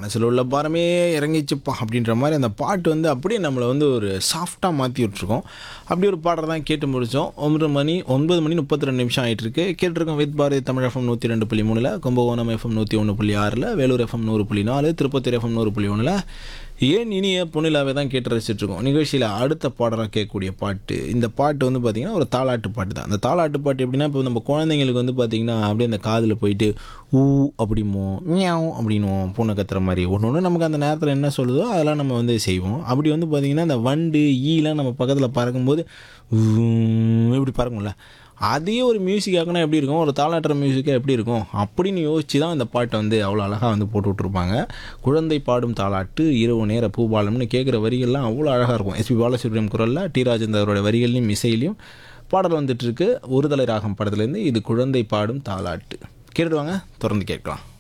மனசில் உள்ள பாரமே இறங்கிச்சுப்பா அப்படின்ற மாதிரி அந்த பாட்டு வந்து அப்படியே நம்மளை வந்து ஒரு சாஃப்டாக மாற்றி விட்ருக்கோம் அப்படி ஒரு பாடல் தான் கேட்டு முடித்தோம் ஒன்பது மணி ஒன்பது மணி முப்பத்தி ரெண்டு நிமிஷம் ஆகிட்டு இருக்கு கேட்டிருக்கோம் வித் பாரதி தமிழ் எஃப்எம் நூற்றி ரெண்டு புள்ளி மூணில் கும்பகோணம் எஃப்எம் நூற்றி ஒன்று புள்ளி ஆறில் வேலூர் எஃப்எம் நூறு புள்ளி நாலு திருப்பத்தூர் எஃப்எம் நூறு புள்ளி ஒன்றில் ஏன் இனிய பொன்னிலாவே தான் கேட்டு ரசிச்சிட்ருக்கோம் நிகழ்ச்சியில் அடுத்த பாடலாக கேட்கக்கூடிய பாட்டு இந்த பாட்டு வந்து பார்த்திங்கன்னா ஒரு தாலாட்டு பாட்டு தான் அந்த தாலாட்டு பாட்டு எப்படின்னா இப்போ நம்ம குழந்தைங்களுக்கு வந்து பார்த்திங்கன்னா அப்படியே அந்த காதில் போயிட்டு ஊ அப்படிமோ மியாவும் அப்படின்னுவோம் பூனை கத்துற மாதிரி ஒன்று ஒன்று நமக்கு அந்த நேரத்தில் என்ன சொல்லுதோ அதெல்லாம் நம்ம வந்து செய்வோம் அப்படி வந்து பார்த்திங்கன்னா அந்த வண்டு ஈலாம் நம்ம பக்கத்தில் பறக்கும்போது ஊம் இப்படி பறக்கும்ல அதையே ஒரு மியூசிக் ஆக்கினா எப்படி இருக்கும் ஒரு தாளாட்டுற மியூசிக்காக எப்படி இருக்கும் அப்படின்னு யோசிச்சு தான் இந்த பாட்டை வந்து அவ்வளோ அழகாக வந்து போட்டு விட்ருப்பாங்க குழந்தை பாடும் தாளாட்டு இரவு நேர பூபாலம்னு கேட்குற வரிகள்லாம் அவ்வளோ அழகாக இருக்கும் எஸ்பி பாலசுப்ரமணியம் குரலில் டி ராஜேந்தரோட வரிகள்லையும் இசையிலையும் பாடல் வந்துட்டுருக்கு ஒருதலை ராகம் படத்துலேருந்து இது குழந்தை பாடும் தாளாட்டு கேட்டுடுவாங்க தொடர்ந்து கேட்கலாம்